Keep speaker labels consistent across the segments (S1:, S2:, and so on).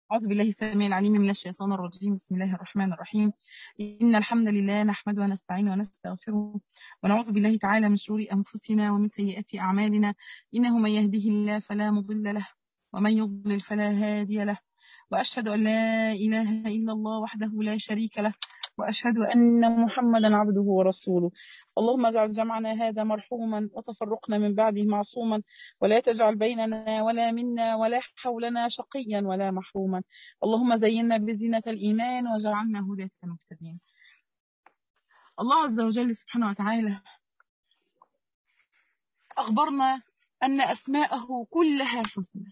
S1: أعوذ بالله السميع العليم من الشيطان الرجيم بسم الله الرحمن الرحيم إن الحمد لله نحمده ونستعينه ونستغفره ونعوذ بالله تعالى من شرور أنفسنا ومن سيئات أعمالنا إنه من يهده الله فلا مضل له ومن يضلل فلا هادي له وأشهد أن لا إله إلا الله وحده لا شريك له وأشهد أن محمدا عبده ورسوله اللهم اجعل جمعنا هذا مرحوما وتفرقنا من بعده معصوما ولا تجعل بيننا ولا منا ولا حولنا شقيا ولا محروما اللهم زينا بزينة الإيمان وجعلنا هداة مهتدين الله عز وجل سبحانه وتعالى أخبرنا أن أسماءه كلها حسنى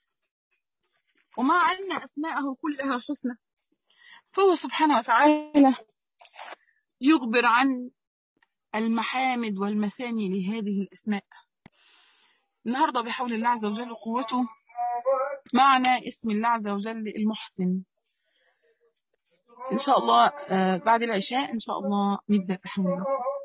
S1: ومع أن أسماءه كلها حسنى فهو سبحانه وتعالى يخبر عن المحامد والمثاني لهذه الأسماء النهاردة بحول الله عز وجل وقوته معنا اسم الله عز وجل المحسن إن شاء الله بعد العشاء إن شاء الله نبدأ بحول الله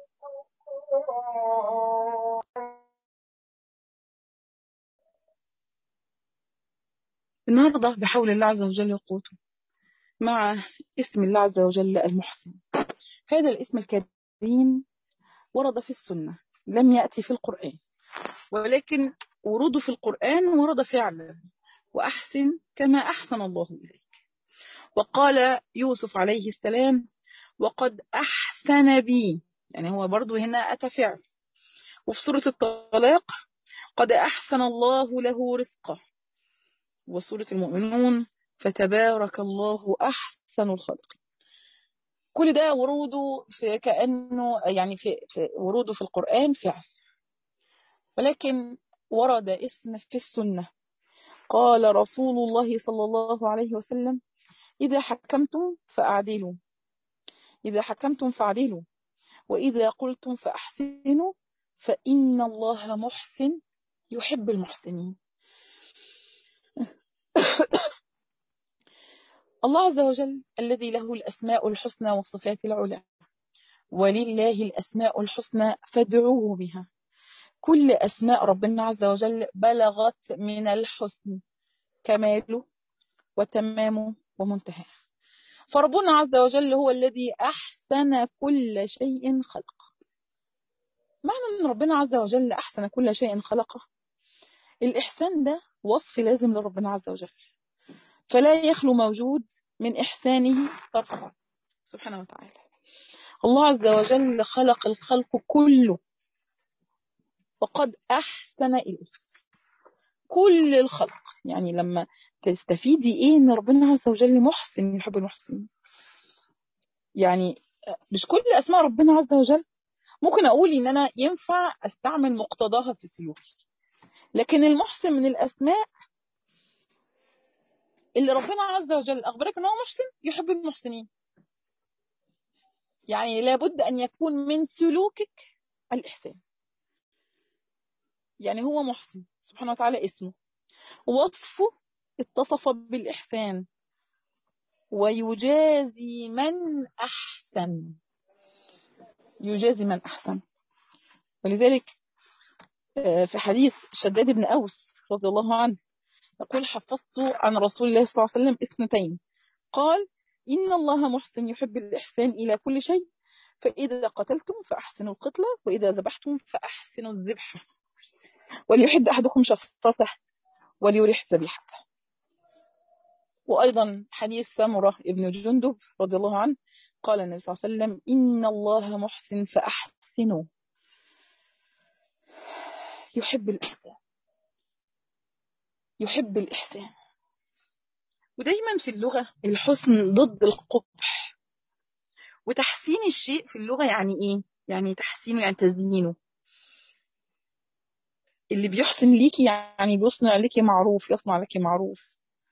S1: النهاردة بحول الله عز وجل وقوته مع اسم الله عز وجل المحسن هذا الاسم الكريم ورد في السنة لم يأتي في القرآن ولكن وروده في القرآن ورد فعلا وأحسن كما أحسن الله إليك وقال يوسف عليه السلام وقد أحسن بي يعني هو برضو هنا أتى فعل وفي سورة الطلاق قد أحسن الله له رزقه وسورة المؤمنون فتبارك الله أحسن الخلق كل ده وروده في كأنه يعني في, في وروده في القرآن فعل ولكن ورد اسم في السنة قال رسول الله صلى الله عليه وسلم إذا حكمتم فأعدلوا إذا حكمتم فأعدلوا وإذا قلتم فأحسنوا فإن الله محسن يحب المحسنين الله عز وجل الذي له الأسماء الحسنى والصفات العلى ولله الأسماء الحسنى فادعوه بها كل أسماء ربنا عز وجل بلغت من الحسن كماله وتمامه ومنتهاه فربنا عز وجل هو الذي أحسن كل شيء خلقه معنى أن ربنا عز وجل أحسن كل شيء خلقه الإحسان ده وصف لازم لربنا عز وجل فلا يخلو موجود من إحسانه طرفا سبحانه وتعالى الله عز وجل خلق الخلق كله وقد أحسن إليه كل الخلق يعني لما تستفيدي إيه إن ربنا عز وجل محسن يحب المحسنين يعني مش كل أسماء ربنا عز وجل ممكن أقول إن أنا ينفع أستعمل مقتضاها في سلوكي لكن المحسن من الأسماء اللي ربنا عز وجل أخبرك أنه محسن يحب المحسنين يعني لابد أن يكون من سلوكك الإحسان يعني هو محسن سبحانه وتعالى اسمه وصفه اتصف بالإحسان ويجازي من أحسن يجازي من أحسن ولذلك في حديث شداد بن أوس رضي الله عنه يقول حفظت عن رسول الله صلى الله عليه وسلم اثنتين قال إن الله محسن يحب الإحسان إلى كل شيء فإذا قتلتم فأحسنوا القتلة وإذا ذبحتم فأحسنوا الذبح وليحد أحدكم شفرته وليريح ذبيحته وأيضا حديث سمرة ابن جندب رضي الله عنه قال النبي صلى الله عليه وسلم إن الله محسن فأحسنوا يحب الإحسان يحب الإحسان ودايما في اللغة الحسن ضد القبح وتحسين الشيء في اللغة يعني إيه؟ يعني تحسينه يعني تزيينه اللي بيحسن ليكي يعني بيصنع لك معروف يصنع لك معروف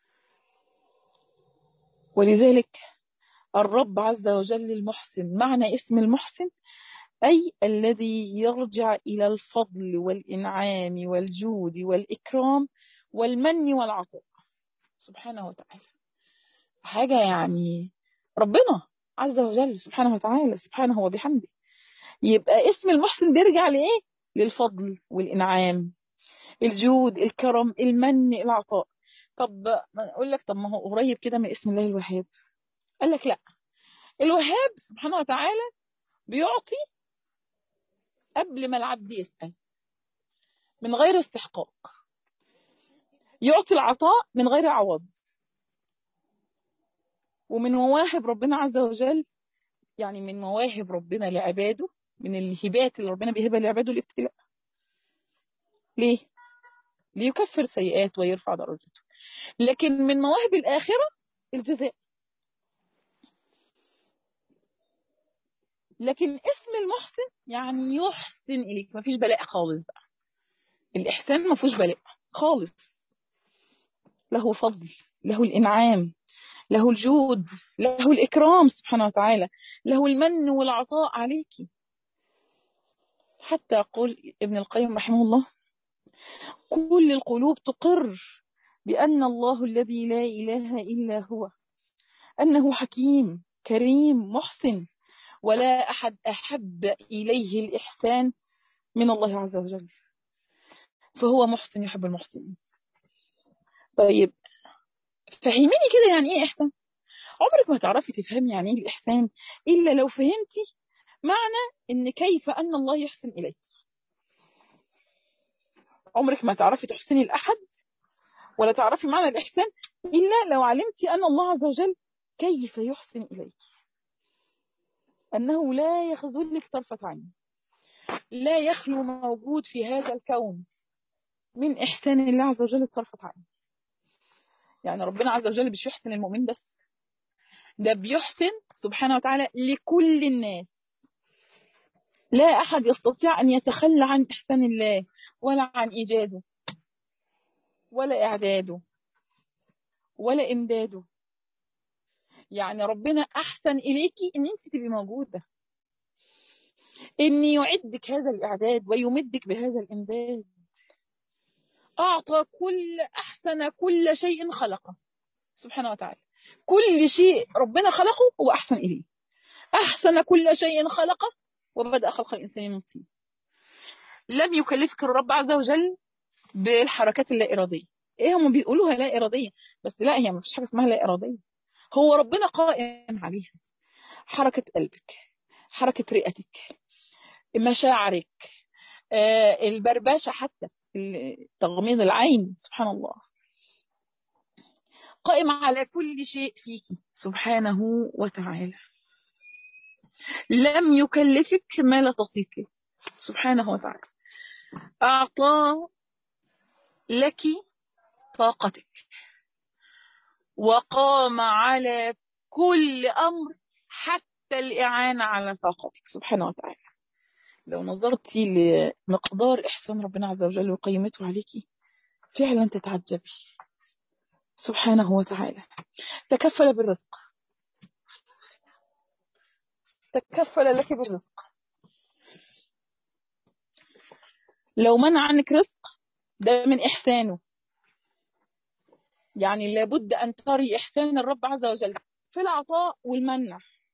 S1: ولذلك الرب عز وجل المحسن معنى اسم المحسن أي الذي يرجع إلى الفضل والإنعام والجود والإكرام والمن والعطاء سبحانه وتعالى حاجة يعني ربنا عز وجل سبحانه وتعالى سبحانه وبحمده يبقى اسم المحسن بيرجع لإيه للفضل والإنعام الجود الكرم المن العطاء طب ما اقول لك طب ما هو قريب كده من اسم الله الوهاب قال لك لا الوهاب سبحانه وتعالى بيعطي قبل ما العبد يسأل من غير استحقاق يعطي العطاء من غير عوض ومن مواهب ربنا عز وجل يعني من مواهب ربنا لعباده من الهبات اللي ربنا بيهبها لعباده الابتلاء ليه؟ ليكفر سيئات ويرفع درجته لكن من مواهب الآخرة الجزاء لكن اسم المحسن يعني يحسن إليك مفيش بلاء خالص بقى الإحسان مفيش بلاء خالص له فضل له الإنعام له الجود له الإكرام سبحانه وتعالى له المن والعطاء عليك حتى يقول ابن القيم رحمه الله كل القلوب تقر بأن الله الذي لا إله إلا هو أنه حكيم كريم محسن ولا أحد أحب إليه الإحسان من الله عز وجل فهو محسن يحب المحسنين طيب فهميني كده يعني ايه احسان عمرك ما تعرفي تفهمي يعني ايه الاحسان الا لو فهمتي معنى ان كيف ان الله يحسن اليك عمرك ما تعرفي تحسني لاحد ولا تعرفي معنى الاحسان الا لو علمتي ان الله عز وجل كيف يحسن اليك انه لا يخذلك طرفه عين لا يخلو موجود في هذا الكون من احسان الله عز وجل طرفه عين يعني ربنا عز وجل مش يحسن المؤمن بس ده بيحسن سبحانه وتعالى لكل الناس لا أحد يستطيع أن يتخلى عن إحسان الله ولا عن إيجاده ولا إعداده ولا إمداده يعني ربنا أحسن إليكي إن أنت تبقي موجودة إن يعدك هذا الإعداد ويمدك بهذا الإمداد أعطى كل أحسن كل شيء خلقه سبحانه وتعالى كل شيء ربنا خلقه هو أحسن إليه أحسن كل شيء خلقه وبدأ خلق الإنسان من طين لم يكلفك الرب عز وجل بالحركات اللا إرادية إيه هم بيقولوها لا إرادية بس لا هي ما فيش حاجة اسمها لا إرادية هو ربنا قائم عليها حركة قلبك حركة رئتك مشاعرك آه البربشة حتى تغميض العين سبحان الله قائم على كل شيء فيك سبحانه وتعالى لم يكلفك ما لا تطيق سبحانه وتعالى أعطى لك طاقتك وقام على كل أمر حتى الإعانة على طاقتك سبحانه وتعالى لو نظرتي لمقدار إحسان ربنا عز وجل وقيمته عليك فعلا تتعجبي سبحانه وتعالى تكفل بالرزق تكفل لك بالرزق لو منع عنك رزق ده من إحسانه يعني لابد أن تري إحسان الرب عز وجل في العطاء والمنع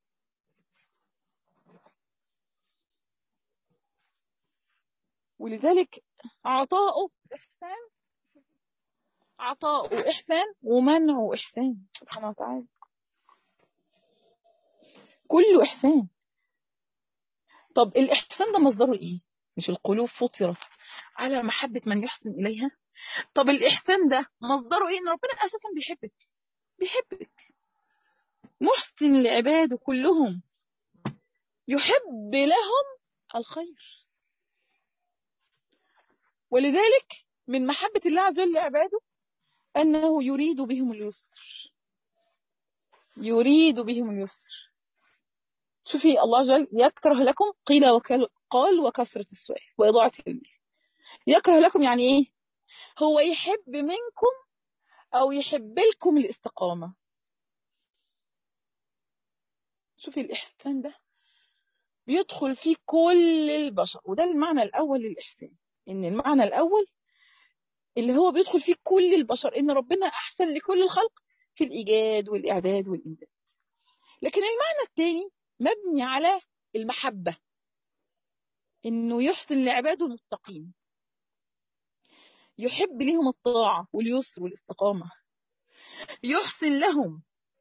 S1: ولذلك عطاؤه إحسان عطاؤه إحسان ومنعه إحسان سبحانه وتعالى كله إحسان طب الإحسان ده مصدره إيه؟ مش القلوب فطرت على محبة من يحسن إليها طب الإحسان ده مصدره إيه؟ إن ربنا أساسا بيحبك بيحبك محسن لعباده كلهم يحب لهم الخير ولذلك من محبة الله عز وجل لعباده أنه يريد بهم اليسر يريد بهم اليسر شوفي الله جل يكره لكم قيل وكل قال وكثرة السؤال وإضاعة المال يكره لكم يعني إيه هو يحب منكم أو يحب لكم الاستقامة شوفي الإحسان ده بيدخل فيه كل البشر وده المعنى الأول للإحسان إن المعنى الأول اللي هو بيدخل فيه كل البشر إن ربنا أحسن لكل الخلق في الإيجاد والإعداد والإمداد لكن المعنى الثاني مبني على المحبة إنه يحسن لعباده المتقين يحب لهم الطاعة واليسر والاستقامة يحسن لهم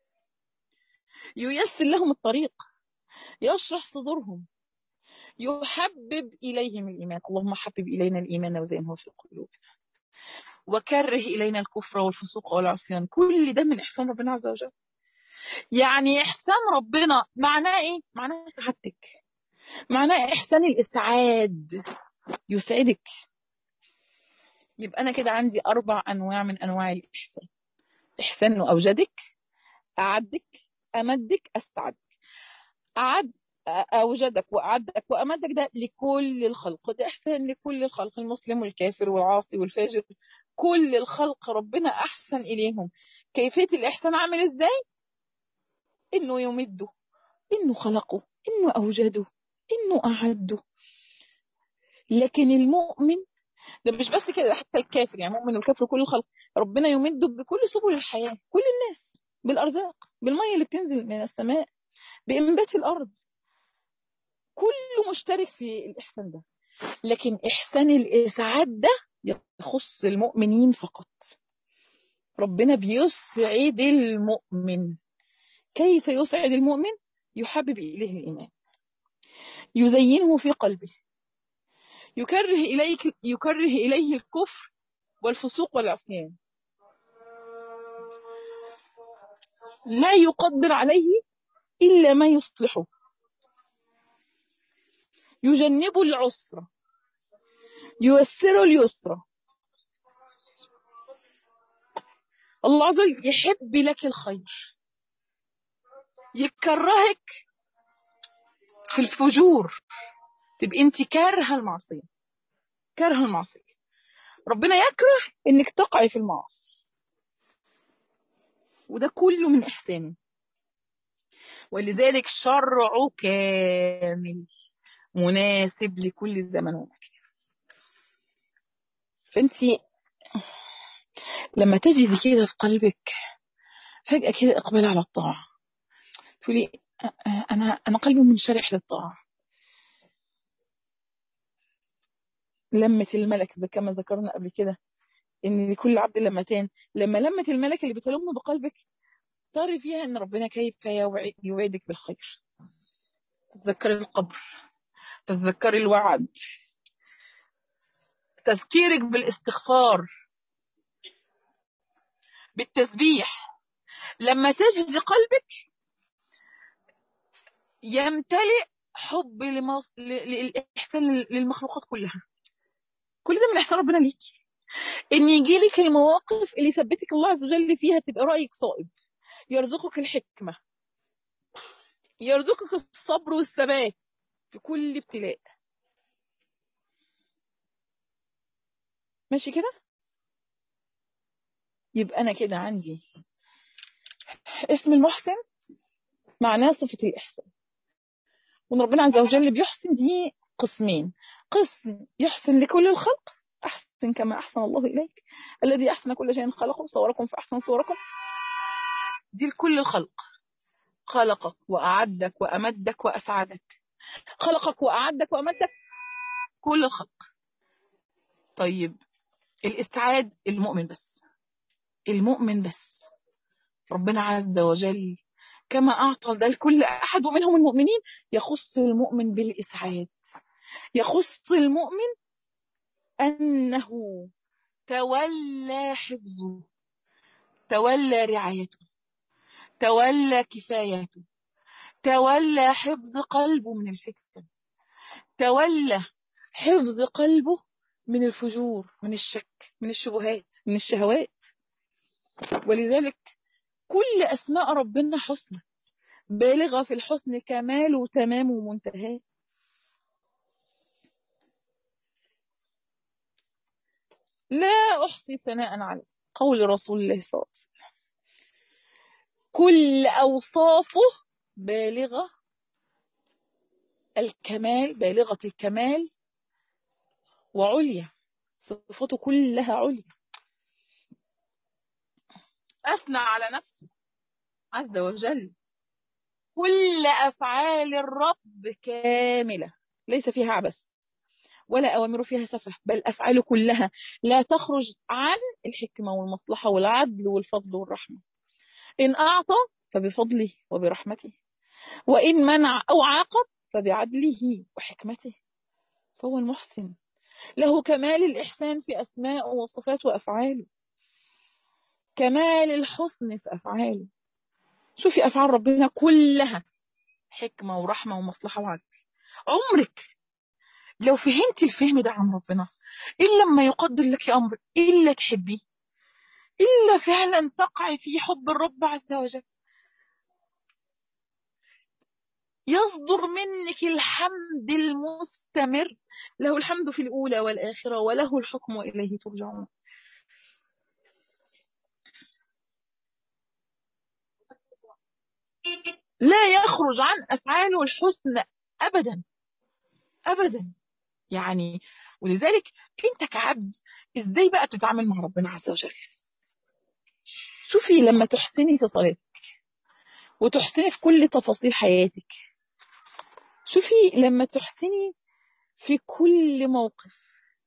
S1: ييسر لهم الطريق يشرح صدورهم يحبب إليهم الإيمان اللهم حبب إلينا الإيمان وزينه في قلوبنا وكره إلينا الكفر والفسوق والعصيان كل ده من إحسان ربنا عز وجل يعني إحسان ربنا معناه إيه؟ معناه سعادتك معناه إحسان الإسعاد يسعدك يبقى أنا كده عندي أربع أنواع من أنواع الإحسان إحسان إنه أوجدك أعدك أمدك أسعدك أعد أوجدك وأعدك وأمدك ده لكل الخلق ده إحسان لكل الخلق المسلم والكافر والعاصي والفاجر كل الخلق ربنا أحسن إليهم كيفية الإحسان عامل إزاي؟ إنه يمده إنه خلقه إنه أوجده إنه أعده لكن المؤمن ده مش بس كده حتى الكافر يعني المؤمن والكافر كل الخلق ربنا يمده بكل سبل الحياة كل الناس بالأرزاق بالمية اللي بتنزل من السماء بإنبات الأرض كله مشترك في الإحسان ده لكن إحسان الإسعاد ده يخص المؤمنين فقط ربنا بيسعد المؤمن كيف يسعد المؤمن يحبب إليه الإيمان يزينه في قلبه يكره إليك يكره إليه الكفر والفسوق والعصيان لا يقدر عليه إلا ما يصلحه يجنب العسر ييسر اليسر الله عز وجل يحب لك الخير يكرهك في الفجور تبقى انت كارهه المعصيه كارهه المعصيه ربنا يكره انك تقعي في المعاصي وده كله من احسانه ولذلك شرعه كامل مناسب لكل زمن ومكان فانت لما تجدي كده في قلبك فجأة كده اقبال على الطاعة تقولي انا انا قلبي منشرح للطاعة لمة الملك كما ذكرنا قبل كده ان لكل عبد لمتان لما لمة الملك اللي بتلم بقلبك تري فيها ان ربنا كيف يوعدك بالخير تتذكري القبر تتذكري الوعد تذكيرك بالاستغفار بالتسبيح لما تجد قلبك يمتلئ حب لمص... للإحسان للمخلوقات كلها كل ده من إحسان ربنا ليك إن يجي لك المواقف اللي يثبتك الله عز وجل فيها تبقى رأيك صائب يرزقك الحكمة يرزقك الصبر والثبات في كل ابتلاء ماشي كده يبقى أنا كده عندي اسم المحسن معناه صفة الإحسان وان ربنا عز وجل بيحسن دي قسمين قسم يحسن لكل الخلق أحسن كما أحسن الله إليك الذي أحسن كل شيء خلقه صوركم فأحسن صوركم دي لكل الخلق خلقك وأعدك وأمدك وأسعدك خلقك وأعدك وأمدك كل الخلق طيب الإسعاد المؤمن بس المؤمن بس ربنا عز وجل كما أعطى ده لكل أحد ومنهم المؤمنين يخص المؤمن بالإسعاد يخص المؤمن أنه تولى حفظه تولى رعايته تولى كفايته تولى حفظ قلبه من الفتن تولى حفظ قلبه من الفجور من الشك من الشبهات من الشهوات ولذلك كل أسماء ربنا حسنى بالغة في الحسن كمال وتمام ومنتهى لا أحصي ثناء عليه قول رسول الله صلى الله عليه وسلم كل أوصافه بالغة الكمال بالغة الكمال وعليا صفاته كلها عليا أثنى على نفسه عز وجل كل أفعال الرب كاملة ليس فيها عبث ولا أوامره فيها سفه بل أفعاله كلها لا تخرج عن الحكمة والمصلحة والعدل والفضل والرحمة إن أعطى فبفضله وبرحمته وإن منع أو عاقب فبعدله وحكمته فهو المحسن له كمال الإحسان في أسمائه وصفاته وأفعاله كمال الحسن في أفعاله شوفي أفعال ربنا كلها حكمة ورحمة ومصلحة وعدل عمرك لو فهمت الفهم ده عن ربنا إلا لما يقدر لك أمر إلا تحبيه إلا فعلا تقعي في حب الرب عز وجل يصدر منك الحمد المستمر له الحمد في الأولى والآخرة وله الحكم وإليه ترجعون لا يخرج عن أفعاله الحسن أبدا أبدا يعني ولذلك أنت كعبد إزاي بقى تتعامل مع ربنا عز وجل شوفي لما تحسني في صلاتك وتحسني في كل تفاصيل حياتك شوفي لما تحسني في كل موقف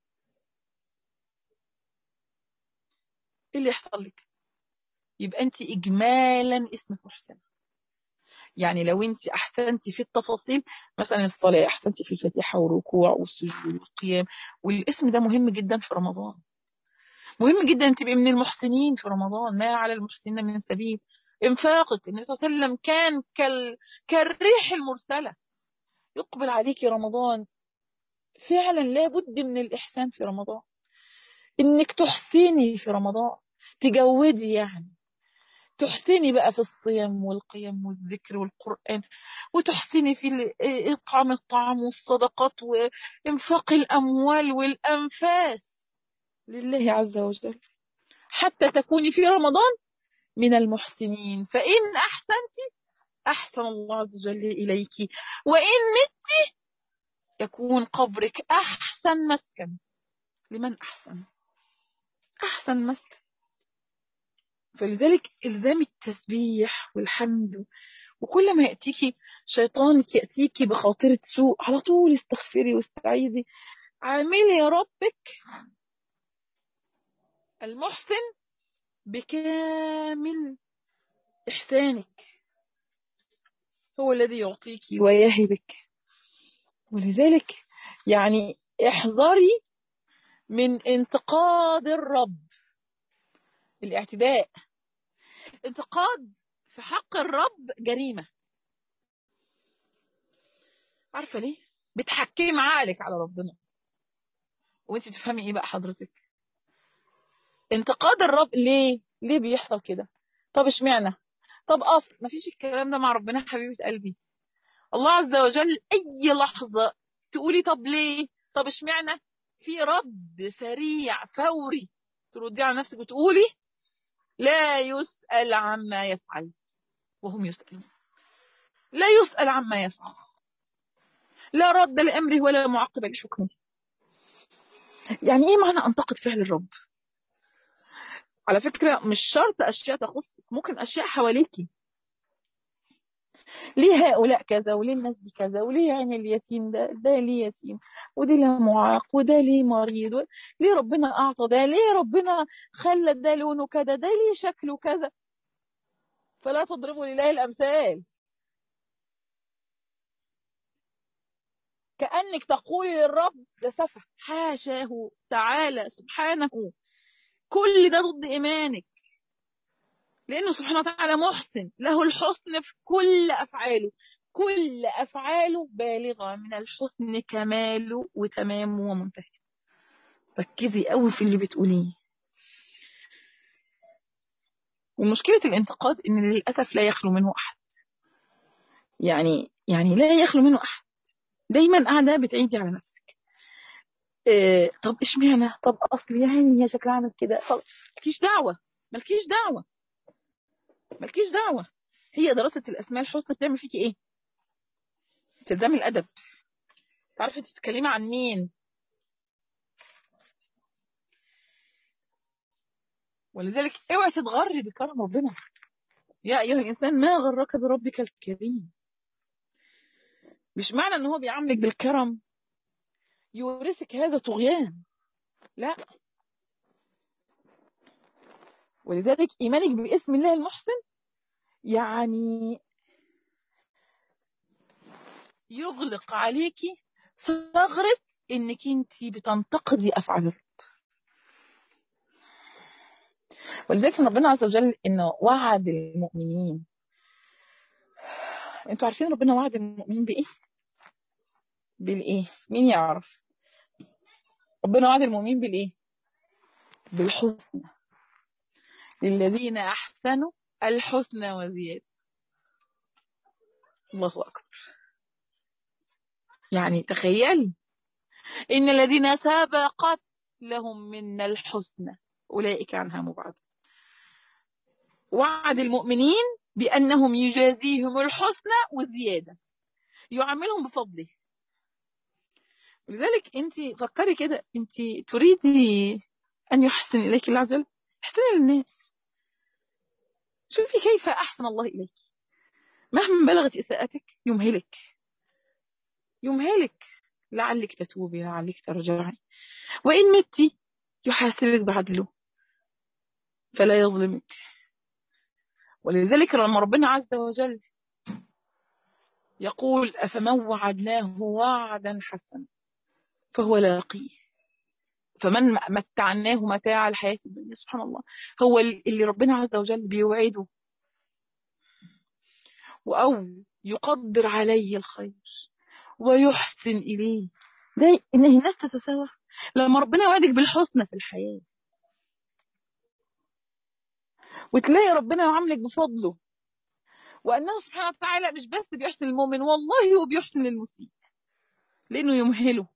S1: ايه اللي يحصل لك يبقى انت اجمالا اسمك محسنه يعني لو انت احسنتي في التفاصيل مثلا الصلاه احسنتي في الفاتحه والركوع والسجود والقيام والاسم ده مهم جدا في رمضان مهم جدا تبقي من المحسنين في رمضان ما على المحسنين من سبيل انفاقك النبي صلى الله عليه وسلم كان كال... كالريح المرسله يقبل عليك رمضان فعلا لابد من الإحسان في رمضان إنك تحسني في رمضان تجودي يعني تحسني بقى في الصيام والقيام والذكر والقرآن وتحسني في إطعام الطعام والصدقات وإنفاق الأموال والأنفاس لله عز وجل حتى تكوني في رمضان من المحسنين فإن أحسنت أحسن الله عز وجل إليك وإن مت يكون قبرك أحسن مسكن لمن أحسن أحسن مسكن فلذلك إلزام التسبيح والحمد وكل ما يأتيكي شيطانك يأتيكي بخاطرة سوء على طول استغفري واستعيذي عاملي ربك المحسن بكامل إحسانك هو الذي يعطيك ويهبك ولذلك يعني احذري من انتقاد الرب الاعتداء انتقاد في حق الرب جريمة عارفة ليه بتحكمي عقلك على ربنا وانت تفهمي ايه بقى حضرتك انتقاد الرب ليه ليه بيحصل كده طب اشمعنى طب اصل مفيش الكلام ده مع ربنا حبيبة قلبي الله عز وجل اي لحظة تقولي طب ليه طب اشمعنى في رد سريع فوري تردي على نفسك وتقولي لا يسأل عما يفعل وهم يسألون لا يسأل عما يفعل لا رد لأمره ولا معقب لحكمه يعني ايه معنى انتقد فعل الرب على فكرة مش شرط أشياء تخصك ممكن أشياء حواليكي ليه هؤلاء كذا وليه الناس دي كذا وليه يعني اليتيم ده ده ليه يتيم ودي ليه معاق وده ليه مريض و... ليه ربنا أعطى ده ليه ربنا خلى ده لونه كذا ده ليه شكله كذا فلا تضربوا لله الأمثال كأنك تقولي للرب ده سفه حاشاه تعالى سبحانه كل ده ضد إيمانك لأنه سبحانه وتعالى محسن له الحسن في كل أفعاله كل أفعاله بالغة من الحسن كماله وتمامه ومنتهى ركزي قوي في اللي بتقوليه ومشكلة الانتقاد إن للأسف لا يخلو منه أحد يعني يعني لا يخلو منه أحد دايما قاعدة بتعيدي على نفسك إيه طب اشمعنى طب أصل يعني هي شكلها عامل كده طب مالكيش دعوة مالكيش دعوة مالكيش دعوة هي دراسة الأسماء الحسنى بتعمل فيكي إيه؟ تلزمي الأدب تعرفي تتكلمي عن مين ولذلك اوعي تتغري بكرم ربنا يا أيها الإنسان ما غرك بربك الكريم مش معنى إن هو بيعاملك بالكرم يورثك هذا طغيان لا ولذلك إيمانك باسم الله المحسن يعني يغلق عليكي ثغرة انك انت بتنتقدي افعال الرب ولذلك ربنا عز وجل انه وعد المؤمنين انتوا عارفين ربنا وعد المؤمنين بايه بالايه مين يعرف ربنا وعد المؤمنين بالايه بالحسنى للذين احسنوا الحسنى وزياده الله اكبر يعني تخيلي إن الذين سبقت لهم منا الحسنى أولئك عنها مبعدون وعد المؤمنين بأنهم يجازيهم الحسنى والزيادة يعاملهم بفضله لذلك أنت فكري كده أنت تريدي أن يحسن إليك الله عز وجل احسني للناس شوفي كيف أحسن الله إليك مهما بلغت إساءتك يمهلك يمهلك لعلك تتوبي لعلك ترجعي وإن متي يحاسبك بعدله فلا يظلمك ولذلك لما ربنا عز وجل يقول أفمن وعدناه وعدا حسنا فهو لاقيه فمن متعناه متاع الحياة الدنيا سبحان الله هو اللي ربنا عز وجل بيوعده أو يقدر عليه الخير ويحسن إليه ده إن الناس تتساوى لما ربنا يوعدك بالحسنى في الحياة وتلاقي ربنا يعاملك بفضله وأنه سبحانه وتعالى مش بس بيحسن المؤمن والله هو بيحسن للمسيء لأنه يمهله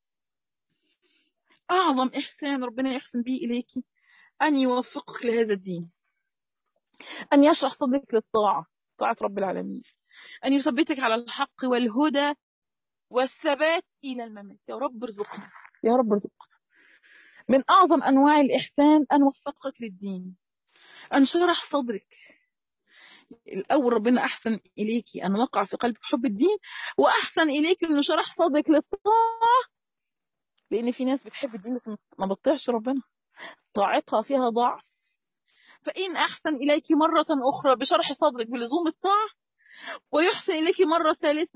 S1: أعظم إحسان ربنا يحسن به إليك أن يوفقك لهذا الدين أن يشرح صدرك للطاعة طاعة رب العالمين أن يثبتك على الحق والهدى والثبات إلى الممات يا رب ارزقنا يا رب ارزقنا من أعظم أنواع الإحسان أن وفقك للدين أن شرح صدرك الأول ربنا أحسن إليك أن وقع في قلبك حب الدين وأحسن إليك أنه شرح صدرك للطاعة لأن في ناس بتحب الدين بس ما بتطيعش ربنا طاعتها فيها ضعف فإن أحسن إليك مرة أخرى بشرح صدرك بلزوم الطاعة ويحسن إليك مرة ثالثة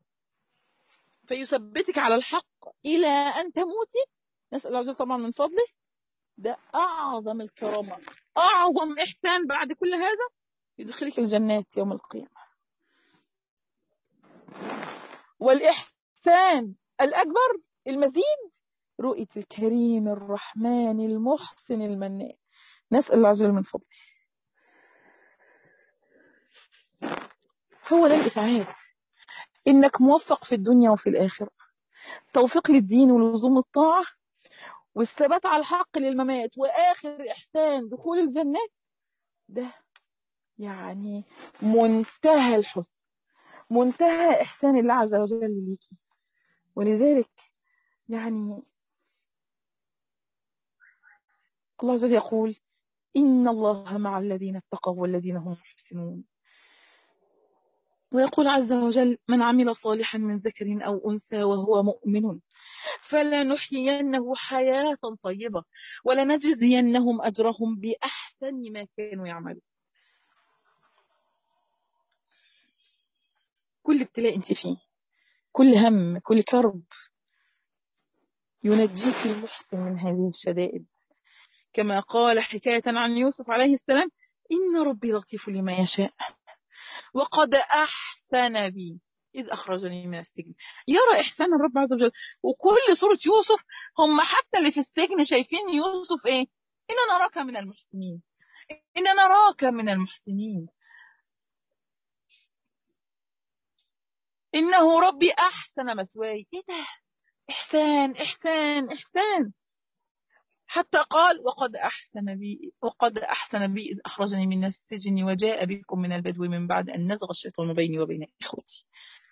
S1: فيثبتك على الحق إلى أن تموتي نسأل الله عز طبعا من فضله ده أعظم الكرامة أعظم إحسان بعد كل هذا يدخلك الجنات يوم القيامة والإحسان الأكبر المزيد رؤية الكريم الرحمن المحسن المنان نسأل الله عز وجل من فضله هو ده الإسعاد إنك موفق في الدنيا وفي الآخرة توفيق للدين ولزوم الطاعة والثبات على الحق للممات وآخر إحسان دخول الجنات ده يعني منتهى الحسن منتهى إحسان الله عز وجل ليكي ولذلك يعني الله عز وجل يقول إن الله مع الذين اتقوا والذين هم محسنون ويقول عز وجل من عمل صالحا من ذكر أو أنثى وهو مؤمن فلنحيينه حياة طيبة ولنجزينهم أجرهم بأحسن ما كانوا يعملون كل ابتلاء انت فيه كل هم كل كرب ينجيك المحسن من هذه الشدائد كما قال حكاية عن يوسف عليه السلام إن ربي لطيف لما يشاء وقد أحسن بي إذ أخرجني من السجن يرى إحسان الرب عز وجل وكل سورة يوسف هم حتى اللي في السجن شايفين يوسف إيه إن نراك من المحسنين إن نراك من المحسنين إنه ربي أحسن مثواي إيه ده إحسان إحسان إحسان حتى قال وقد أحسن بي وقد أحسن بي إذ أخرجني من السجن وجاء بكم من البدو من بعد أن نزغ الشيطان بيني وبين إخوتي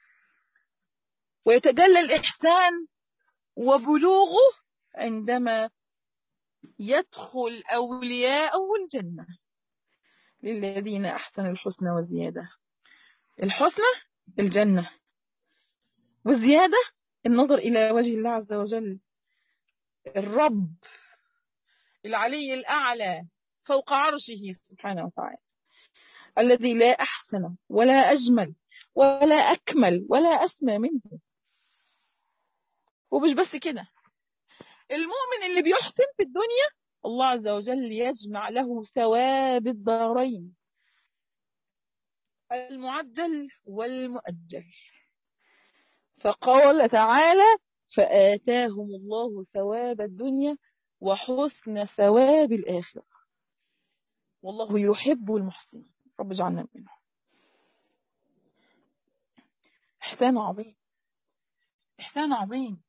S1: ويتجلى الإحسان وبلوغه عندما يدخل أولياءه الجنة للذين أحسنوا الحسنى وزيادة الحسنى الجنة والزيادة النظر إلى وجه الله عز وجل الرب العلي الأعلى فوق عرشه سبحانه وتعالى الذي لا أحسن ولا أجمل ولا أكمل ولا أسمى منه ومش بس كده المؤمن اللي بيحسن في الدنيا الله عز وجل يجمع له ثواب الدارين المعجل والمؤجل فقال تعالى فآتاهم الله ثواب الدنيا وحسن ثواب الآخرة والله يحب المحسنين رب اجعلنا منهم إحسان عظيم إحسان عظيم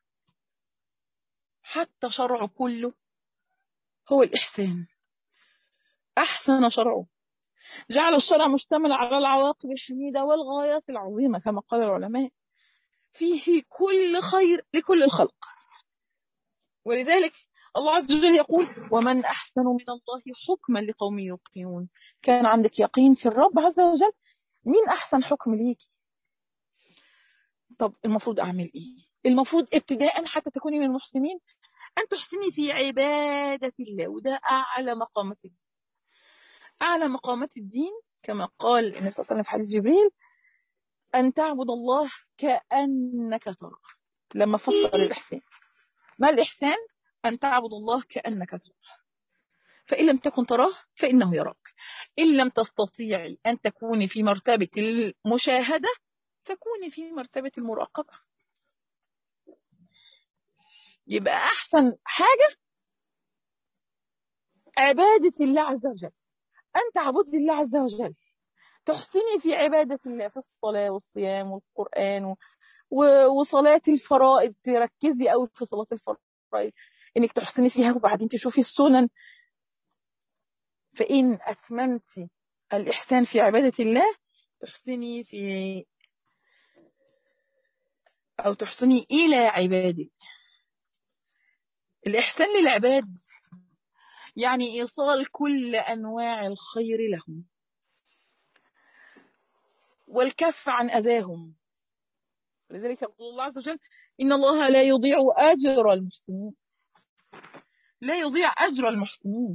S1: حتى شرعه كله هو الإحسان أحسن شرعه جعل الشرع مشتمل على العواقب الحميدة والغايات العظيمة كما قال العلماء فيه كل خير لكل الخلق ولذلك الله عز وجل يقول ومن أحسن من الله حكما لقوم يوقنون كان عندك يقين في الرب عز وجل مين أحسن حكم ليك طب المفروض أعمل إيه المفروض ابتداء حتى تكوني من المحسنين أن تحسني في عبادة الله وده أعلى مقامات الدين أعلى مقامات الدين كما قال النبي صلى الله عليه وسلم في حديث جبريل أن تعبد الله كأنك تراه لما فسر الإحسان ما الإحسان أن تعبد الله كأنك تراه فإن لم تكن تراه فإنه يراك إن لم تستطيعي أن تكوني في مرتبة المشاهدة تكوني في مرتبة المراقبة يبقى أحسن حاجة عبادة الله عز وجل أن تعبدي الله عز وجل تحسني في عبادة الله في الصلاة والصيام والقرآن و... وصلاة الفرائض تركزي أوي في صلاة الفرائض إنك تحسني فيها وبعدين تشوفي السنن فإن أتممت الإحسان في عبادة الله تحسني في أو تحسني إلى عباده الإحسان للعباد يعني إيصال كل أنواع الخير لهم والكف عن أذاهم لذلك يقول الله عز وجل إن الله لا يضيع أجر المحسنين لا يضيع أجر المحسنين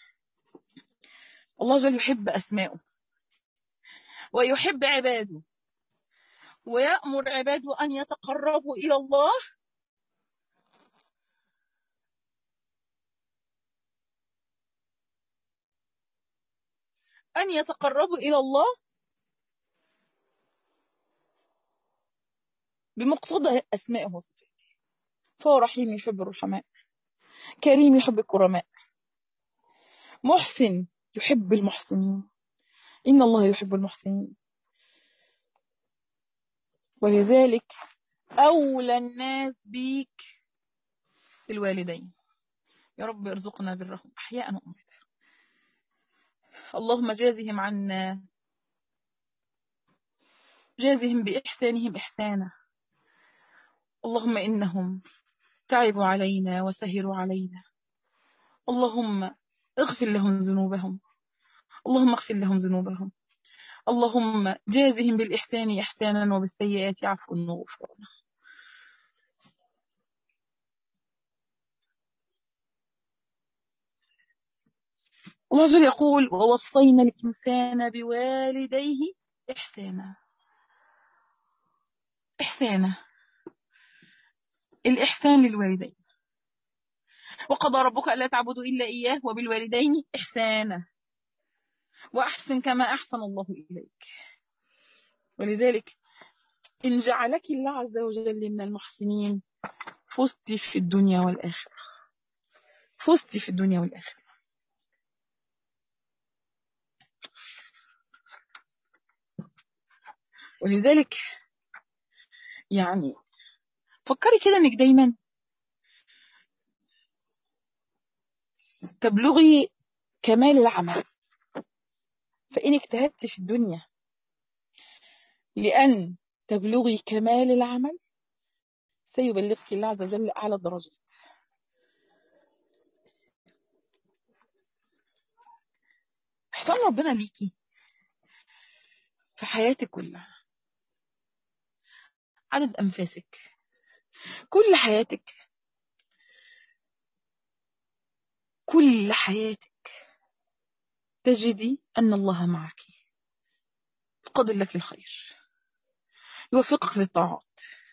S1: الله جل يحب أسماءه ويحب عباده ويأمر عباده أن يتقربوا إلى الله أن يتقربوا إلى الله بمقتضى أسمائه وصفاته فهو رحيم يحب الرحماء كريم يحب الكرماء محسن يحب المحسنين إن الله يحب المحسنين ولذلك أولى الناس بيك الوالدين يا رب ارزقنا برهم أحياء وأموات اللهم جازهم عنا جازهم بإحسانهم إحسانا اللهم إنهم تعبوا علينا وسهروا علينا اللهم اغفر لهم ذنوبهم اللهم اغفر لهم ذنوبهم اللهم جازهم بالإحسان إحسانا وبالسيئات عفوا وغفرانا الله جل يقول ووصينا الإنسان بوالديه إحسانا إحسانا الإحسان للوالدين وقضى ربك ألا تعبدوا إلا إياه وبالوالدين إحسانا وأحسن كما أحسن الله إليك ولذلك إن جعلك الله عز وجل من المحسنين فزت في الدنيا والآخرة فزت في الدنيا والآخرة ولذلك يعني فكري كده انك دايما تبلغي كمال العمل فإن اجتهدت في الدنيا لأن تبلغي كمال العمل سيبلغك الله عز وجل أعلى الدرجات احسان ربنا ليكي في حياتك كلها عدد أنفاسك كل حياتك كل حياتك تجدي أن الله معك يقدر لك الخير يوفقك للطاعات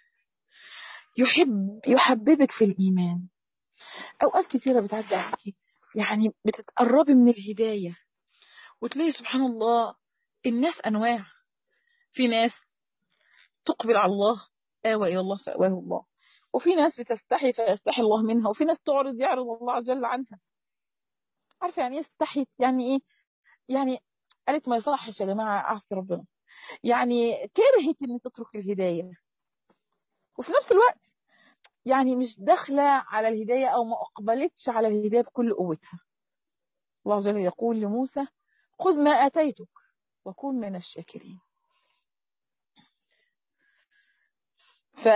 S1: يحب يحببك في الإيمان أوقات كثيرة بتعدي عليك يعني بتتقربي من الهداية وتلاقي سبحان الله الناس أنواع في ناس تقبل على الله آوى إلى الله فأواه الله وفي ناس بتستحي فيستحي الله منها وفي ناس تعرض يعرض الله عز وجل عنها عارفة يعني ايه استحيت يعني ايه يعني قالت ما يصحش يا جماعة أعصي ربنا يعني كرهت ان تترك الهداية وفي نفس الوقت يعني مش داخلة على الهداية أو ما أقبلتش على الهداية بكل قوتها الله عز وجل يقول لموسى خذ ما آتيتك وكن من الشاكرين ف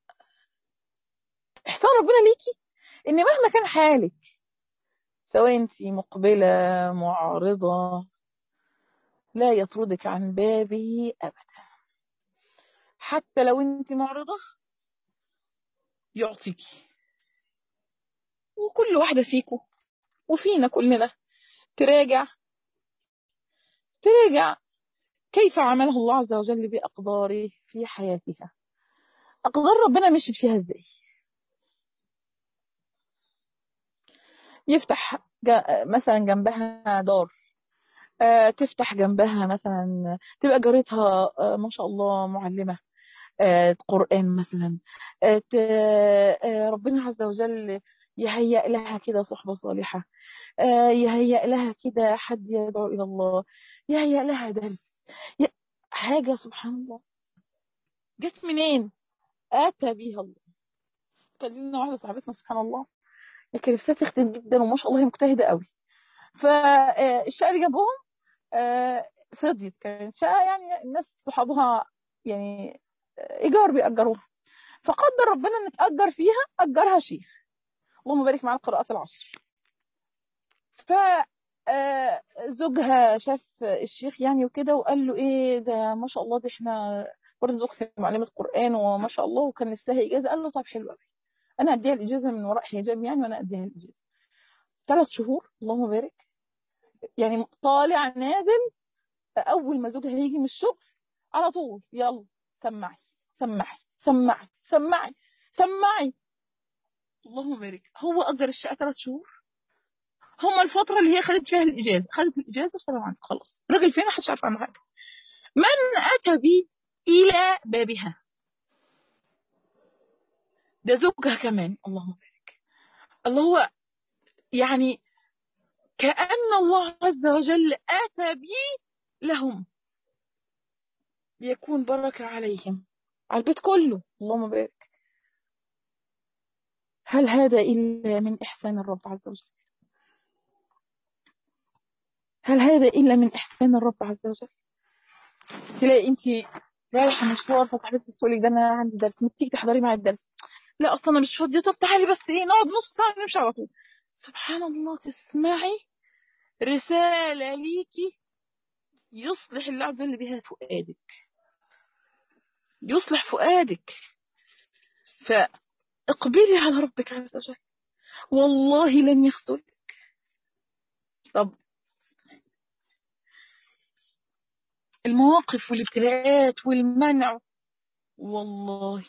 S1: احسان ربنا ليكي ان مهما كان حالك سواء انت مقبلة معارضة لا يطردك عن بابه ابدا حتى لو انت معرضة يعطيكي وكل واحدة فيكم وفينا كلنا تراجع تراجع كيف عمله الله عز وجل بأقداره في حياتها أقدار ربنا مشيت فيها ازاي يفتح مثلا جنبها دار آه تفتح جنبها مثلا تبقى جارتها آه ما شاء الله معلمة آه قرآن مثلا ربنا عز وجل يهيئ لها كده صحبة صالحة يهيئ لها كده حد يدعو إلى الله يهيئ لها درس حاجة سبحان الله جت منين آتى بها الله كلمنا واحدة صاحبتنا سبحان الله كان نفسها تختم جدا وما شاء الله هي مجتهدة قوي فالشقة اللي جنبهم فضيت كانت شقة يعني الناس صحابها يعني إيجار بيأجروها فقدر ربنا إن تأجر فيها أجرها شيخ اللهم بارك معانا قراءات العصر ف زوجها شاف الشيخ يعني وكده وقال له ايه ده ما شاء الله دي احنا برضه زوجتي معلمة قرآن وما شاء الله وكان نفسها إجازة قال له طب حلو قوي أنا أديها الإجازة من وراء حجاب يعني وأنا أديها الإجازة ثلاث شهور اللهم بارك يعني طالع نازل أول ما زوجها هيجي من الشغل على طول يلا سمعي سمعي سمعي سمعي سمعي اللهم بارك هو أجر الشقة ثلاث شهور هم الفترة اللي هي خدت فيها الإجازة خدت الإجازة وسلام عليكم خلاص الراجل فين محدش عارف عنه حاجة من أتى بي إلى بابها ده زوجها كمان اللهم بارك الله هو يعني كأن الله عز وجل آتى بي لهم ليكون بركة عليهم على البيت كله اللهم بارك هل هذا إلا من إحسان الرب عز وجل هل هذا إلا من إحسان الرب عز وجل تلاقي أنت رايحة مشوار فصاحبتك تقول لك ده أنا عندي درس ما تيجي تحضري معي الدرس لا أصلا أنا مش فاضية طب تعالي بس إيه نقعد نص ساعة نمشي على طول سبحان الله تسمعي رسالة ليكي يصلح الله عز وجل بها فؤادك يصلح فؤادك فاقبلي على ربك عز وجل والله لن يخذلك طب المواقف والابتلاءات والمنع والله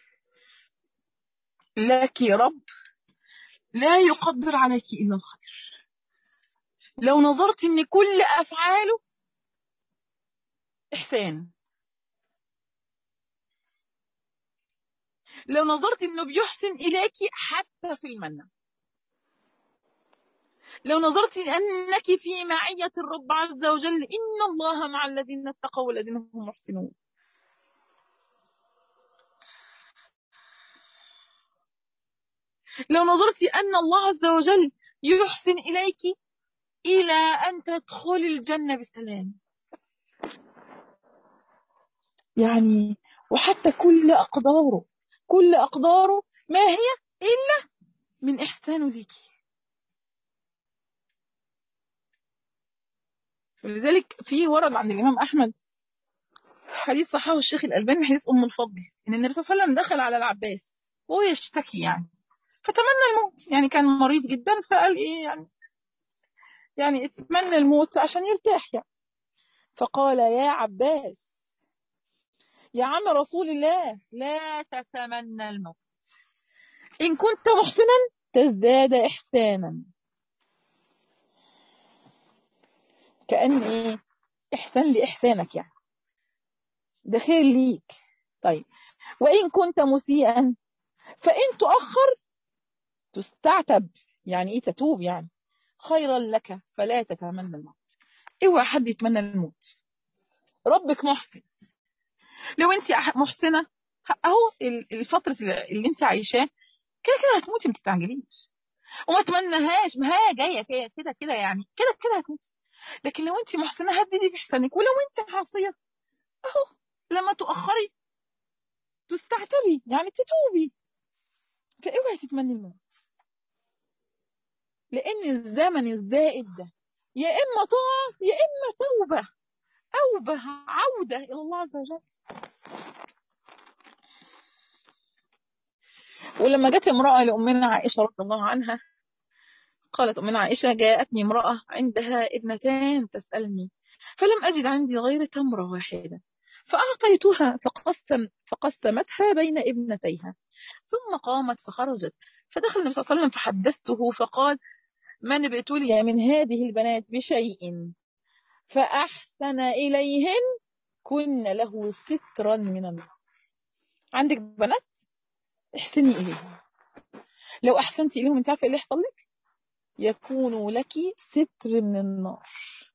S1: لك رب لا يقدر عليك إلا الخير لو نظرت ان كل افعاله احسان لو نظرت انه بيحسن اليك حتى في المنع لو نظرت انك في معية الرب عز وجل ان الله مع الذين اتقوا والذين هم محسنون لو نظرت ان الله عز وجل يحسن اليك إلى أن تدخل الجنة بسلام يعني وحتى كل أقداره كل أقداره ما هي إلا من إحسانه ليك ولذلك في ورد عند الإمام أحمد حديث صححه الشيخ الألباني حديث أم الفضل إن النبي صلى الله عليه وسلم دخل على العباس وهو يشتكي يعني فتمنى الموت يعني كان مريض جدا فقال إيه يعني يعني اتمنى الموت عشان يرتاح يعني فقال يا عباس يا عم رسول الله لا تتمنى الموت إن كنت محسنا تزداد إحسانا كأن إيه إحسان لإحسانك يعني ده خير ليك طيب وإن كنت مسيئا فإن تؤخر تستعتب يعني إيه تتوب يعني خيرا لك فلا تتمنى الموت اوعى حد يتمنى الموت ربك محسن لو انت محسنه اهو الفتره اللي انت عايشاه كده كده هتموتي ما تستعجليش وما تمنهاش ما هي جايه كده كده كده يعني كده كده هتموتي لكن لو انت محسنه هددي في احسانك ولو انت عاصيه اهو لما تؤخري تستعتبي يعني تتوبي فاوعي تتمني الموت لان الزمن الزائد ده يا اما طاعه يا اما توبه اوبه عوده الى الله عز وجل ولما جت امرأة لأمنا عائشة رضي الله عنها قالت أمنا عائشة جاءتني امرأة عندها ابنتان تسألني فلم أجد عندي غير تمرة واحدة فأعطيتها فقسم فقسمتها بين ابنتيها ثم قامت فخرجت فدخل النبي صلى الله عليه وسلم فحدثته فقال من ابتلي من هذه البنات بشيء فأحسن إليهن كن له سترا من النار عندك بنات احسني إليهم لو أحسنتي إليهم أنت عارفة إيه اللي يحصل لك يكون لك ستر من النار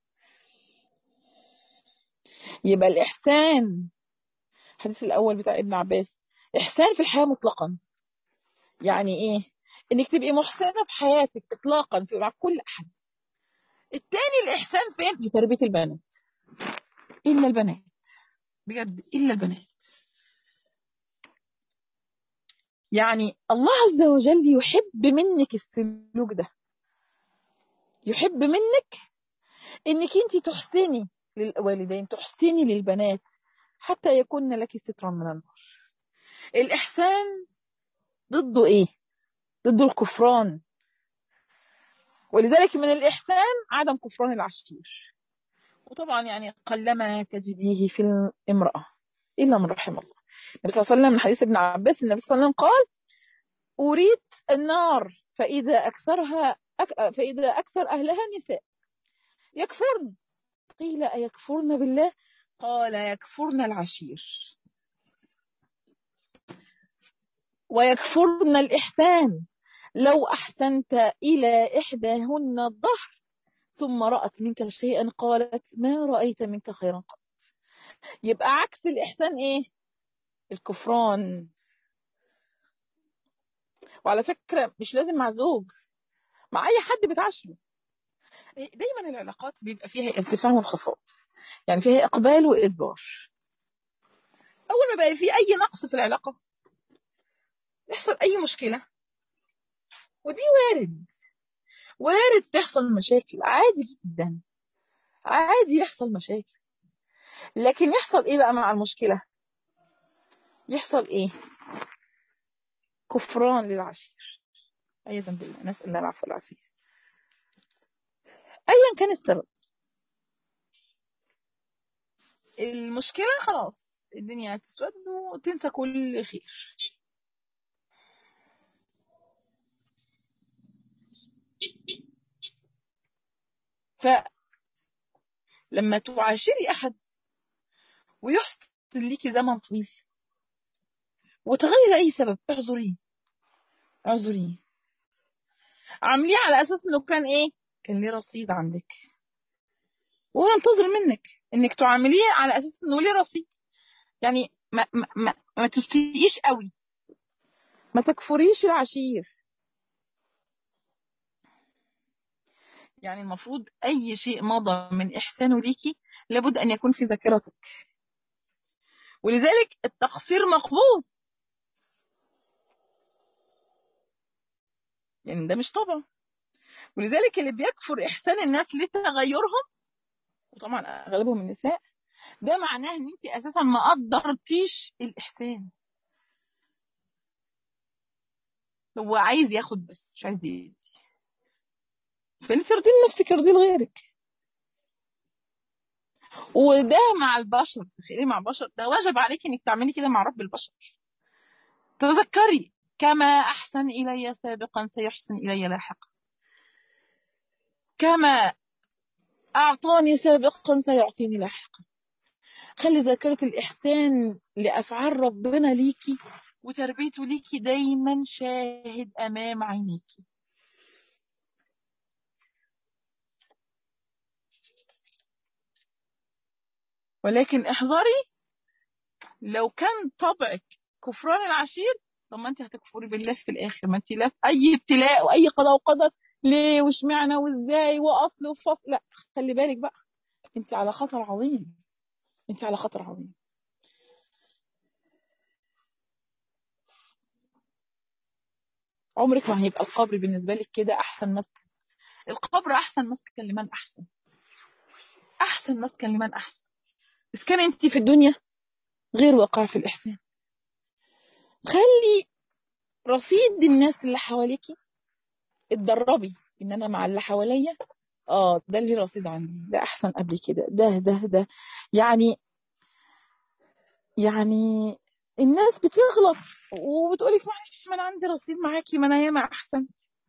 S1: يبقى الإحسان الحديث الأول بتاع ابن عباس إحسان في الحياة مطلقا يعني إيه إنك تبقي محسنة في حياتك إطلاقا في مع كل أحد التاني الإحسان فين في تربية البنات إلا البنات بجد إلا البنات يعني الله عز وجل يحب منك السلوك ده يحب منك انك انت تحسني للوالدين تحسني للبنات حتى يكون لك سترا من النار الإحسان ضده إيه ضده الكفران ولذلك من الإحسان عدم كفران العشير وطبعا يعني قلما تجديه في الامرأة إلا من رحم الله النبي صلى الله عليه وسلم من حديث ابن عباس النبي صلى الله عليه وسلم قال أريد النار فإذا أكثرها أك... فإذا أكثر أهلها نساء يكفرن قيل أيكفرن بالله قال يكفرن العشير ويكفرن الإحسان لو أحسنت إلى إحداهن الظهر ثم رأت منك شيئا قالت ما رأيت منك خيرا قط يبقى عكس الإحسان إيه الكفران وعلى فكرة مش لازم مع زوج مع أي حد بتعاشره دايما العلاقات بيبقى فيها ارتفاع وانخفاض يعني فيها إقبال وإدبار أول ما بقى في أي نقص في العلاقة يحصل أي مشكلة ودي وارد وارد تحصل مشاكل عادي جدا عادي يحصل مشاكل لكن يحصل ايه بقى مع المشكلة يحصل ايه كفران للعشير عياذا بالله نسأل الله العفو والعافية ايا كان السبب المشكلة خلاص الدنيا هتسود وتنسى كل خير فلما تعاشري أحد ويحصل ليكي زمن طويل وتغير أي سبب اعذريه اعذريه عامليه على أساس إنه كان إيه؟ كان ليه رصيد عندك وهو ينتظر منك إنك تعامليه على أساس إنه ليه رصيد يعني ما ما ما, ما تستيقيش قوي ما تكفريش العشير يعني المفروض أي شيء مضى من إحسانه ليكي لابد أن يكون في ذاكرتك ولذلك التقصير مقبول يعني ده مش طبع ولذلك اللي بيكفر إحسان الناس لتغيرهم وطبعا أغلبهم النساء ده معناه ان انت اساسا ما قدرتيش الاحسان هو عايز ياخد بس مش عايز يدي فانت ترضي لنفسك ارضي لغيرك وده مع البشر تخيلي مع البشر ده واجب عليك انك تعملي كده مع رب البشر تذكري كما احسن الي سابقا سيحسن الي لاحقا كما اعطاني سابقا سيعطيني لاحقا خلي ذاكرة الإحسان لأفعال ربنا ليكي وتربيته ليكي دايما شاهد أمام عينيكي ولكن احذري لو كان طبعك كفران العشير طب ما انت هتكفري بالله في الاخر ما انت لا في اي ابتلاء واي قضاء وقدر ليه واشمعنى وازاي واصل وفصل لا خلي بالك بقى انت على خطر عظيم انت على خطر عظيم عمرك ما هيبقى القبر بالنسبه لك كده احسن مسكن القبر احسن مسكن لمن احسن احسن مسكن لمن احسن بس كان انت في الدنيا غير واقع في الاحسان خلي رصيد الناس اللي حواليكي اتدربي ان انا مع اللي حواليا اه ده اللي رصيد عندي ده احسن قبل كده ده ده ده يعني يعني الناس بتغلط وبتقولك معلش ما انا عندي رصيد معاكي ما انا ياما احسن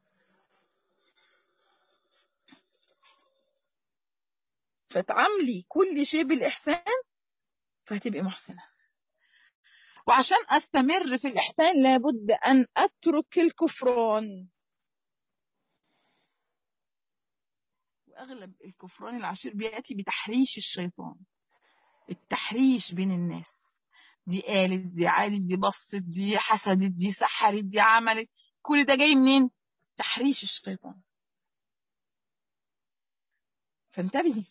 S1: فتعاملي كل شيء بالاحسان فهتبقي محسنه وعشان استمر في الاحسان لابد ان اترك الكفران واغلب الكفران العشير بياتي بتحريش الشيطان التحريش بين الناس دي قالت دي عالت دي بصت دي حسدت دي سحرت دي عملت كل ده جاي منين تحريش الشيطان فانتبهي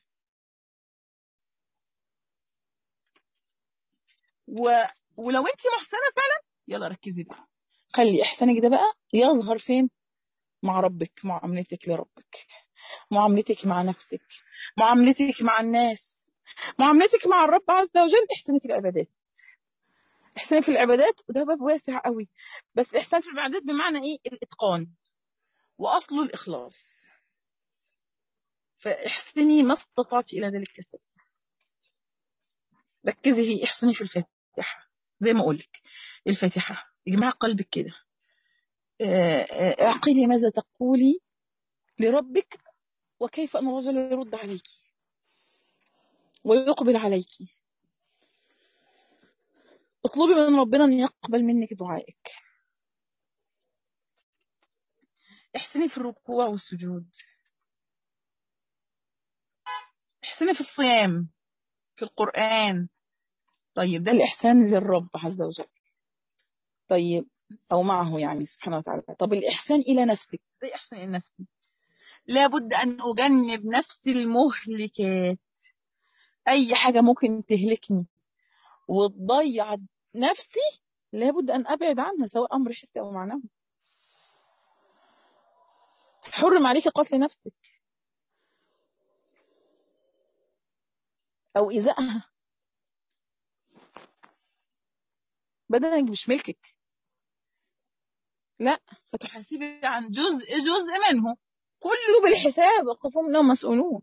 S1: و... ولو انت محسنه فعلا يلا ركزي بقى خلي احسانك ده بقى يظهر فين مع ربك معاملتك لربك معاملتك مع نفسك معاملتك مع الناس معاملتك مع الرب عز وجل احسني في العبادات احسني في العبادات وده باب واسع قوي بس احسان في العبادات بمعنى ايه الاتقان واصله الاخلاص فاحسني ما استطعت الى ذلك السبب ركزي في احسني في الفاتحه زي ما اقولك الفاتحه اجمعي قلبك كده اعقلي ماذا تقولي لربك وكيف ان الرجل يرد عليك ويقبل عليك اطلبي من ربنا ان يقبل منك دعائك احسني في الركوع والسجود احسني في الصيام في القرآن طيب ده الإحسان للرب عز وجل طيب أو معه يعني سبحانه وتعالى طب الإحسان إلى نفسك زي إحسان إلى نفسي لابد أن أجنب نفسي المهلكات أي حاجة ممكن تهلكني وتضيع نفسي لابد أن أبعد عنها سواء أمر حسي أو معنوي حرم عليك قتل نفسك أو إيذائها بدنك مش ملكك لا فتحاسبي عن جزء جزء منه كله بالحساب وقفوا منهم مسؤولون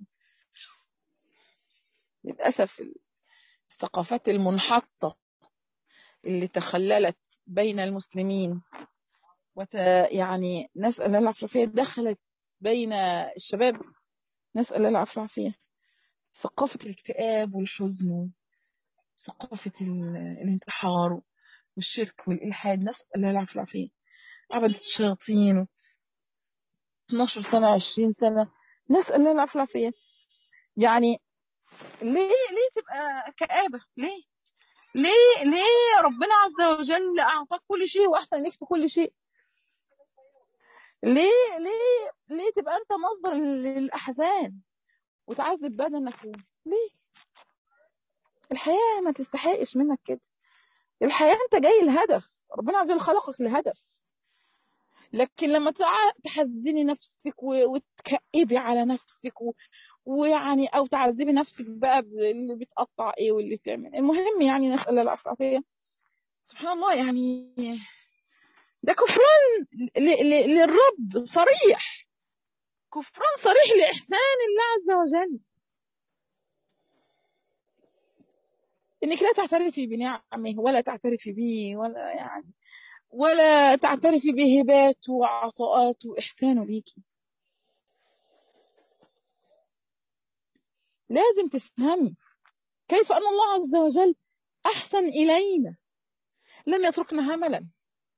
S1: للأسف الثقافات المنحطة اللي تخللت بين المسلمين وت يعني نسأل الله العافية دخلت بين الشباب نسأل الله العافية ثقافة الاكتئاب والحزن ثقافة الانتحار والشرك والإلحاد نسأل الله العافية عبدة الشياطين 12 سنة 20 سنة نسأل الله العافية يعني ليه ليه تبقى كآبة ليه ليه ليه ربنا عز وجل أعطاك كل شيء وأحسن لك في كل شيء ليه ليه ليه تبقى أنت مصدر للأحزان وتعذب بدنك ليه الحياة ما تستحقش منك كده الحياة أنت جاي الهدف ربنا عز وجل خلقك لهدف لكن لما تحزني نفسك وتكئبي على نفسك و... ويعني او تعذبي نفسك بقى اللي بتقطع ايه واللي بتعمل المهم يعني نسال الله العافيه سبحان الله يعني ده كفران ل... ل... للرب صريح كفران صريح لإحسان الله عز وجل إنك لا تعترفي بنعمه ولا تعترفي به ولا يعني ولا تعترفي بهباته وعطاءاته وإحسانه ليكي لازم تفهمي كيف أن الله عز وجل أحسن إلينا لم يتركنا هملا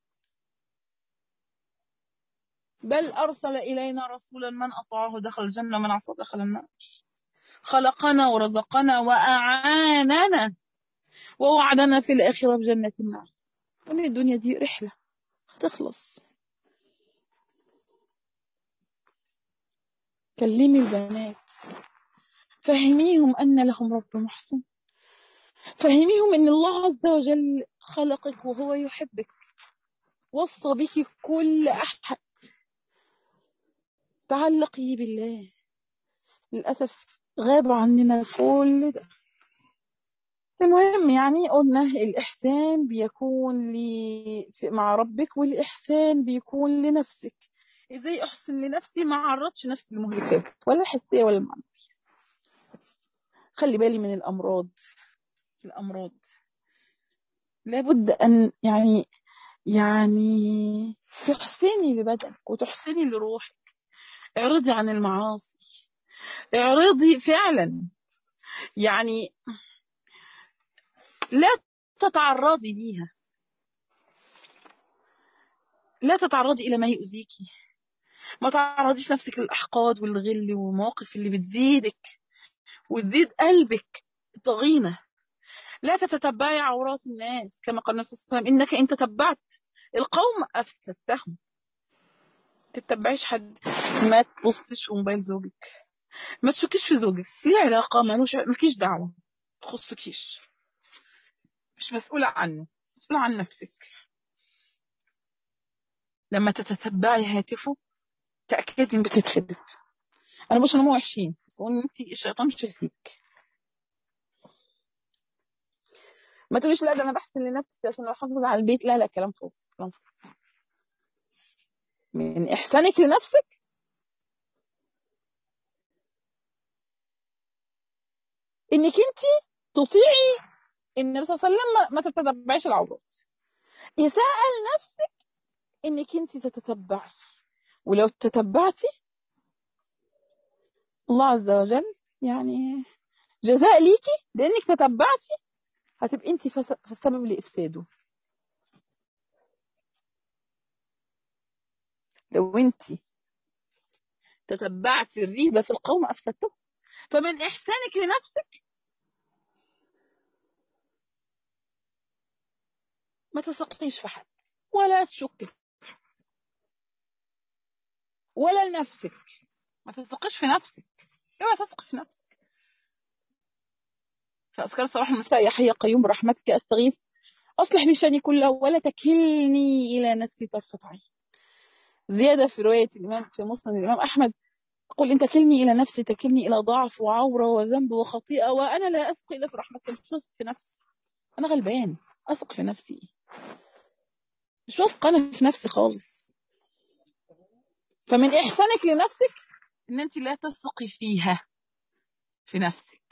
S1: بل أرسل إلينا رسولا من أطاعه دخل الجنة ومن عصى دخل النار خلقنا ورزقنا وأعاننا ووعدنا في الآخرة بجنة النار وإن الدنيا دي رحلة هتخلص كلمي البنات فهميهم أن لهم رب محسن فهميهم أن الله عز وجل خلقك وهو يحبك وصى بك كل أحد تعلقي بالله للأسف غاب عننا كل ده المهم يعني قلنا الإحسان بيكون لي مع ربك والإحسان بيكون لنفسك إزاي أحسن لنفسي ما عرضش نفسي للمهلكات ولا الحسية ولا المعنوية خلي بالي من الأمراض الأمراض لابد أن يعني يعني تحسني لبدنك وتحسني لروحك اعرضي عن المعاصي اعرضي فعلا يعني لا تتعرضي ليها لا تتعرضي إلى ما يؤذيكي ما تعرضيش نفسك للأحقاد والغل والمواقف اللي بتزيدك وتزيد قلبك طغينة لا تتتبعي عورات الناس كما قال النبي صلى الله عليه وسلم إنك إن تتبعت القوم أفسدتهم تتبعيش حد ما تبصش في موبايل زوجك ما تشكيش في زوجك في علاقة مالوش مالكيش دعوة تخصكيش مش مسؤولة عنه مسؤولة عن نفسك لما تتتبعي هاتفه تأكدي ان بتتخدم انا مش هم وحشين وان انت الشيطان مش هيسيبك ما تقوليش لا ده انا بحسن لنفسي عشان احافظ على البيت لا لا كلام فوق كلام فوق من احسانك لنفسك انك انت تطيعي النبي صلى الله عليه وسلم ما تتتبعيش العورات إساءة لنفسك إنك أنت تتتبعي ولو تتبعتي الله عز وجل يعني جزاء ليكي لأنك تتبعتي هتبقي أنت السبب لإفساده لو أنت تتبعتي الريبة في القوم أفسدته فمن إحسانك لنفسك ما تثقيش في حد ولا تشك ولا لنفسك ما تثقيش في نفسك اوعى تثق في نفسك فأذكار صباح المساء يا حي قيوم برحمتك أستغيث أصلح لي شأني كله ولا تكلني إلى نفسي طرفة عين زيادة في رواية الإمام في مسند الإمام أحمد قل إن تكلني إلى نفسي تكلني إلى ضعف وعورة وذنب وخطيئة وأنا لا أثق إلا في رحمتك مش واثق في نفسي أنا غلبان أثق في نفسي مش واثقة أنا في نفسي خالص فمن إحسانك لنفسك إن أنت لا تثقي فيها في نفسك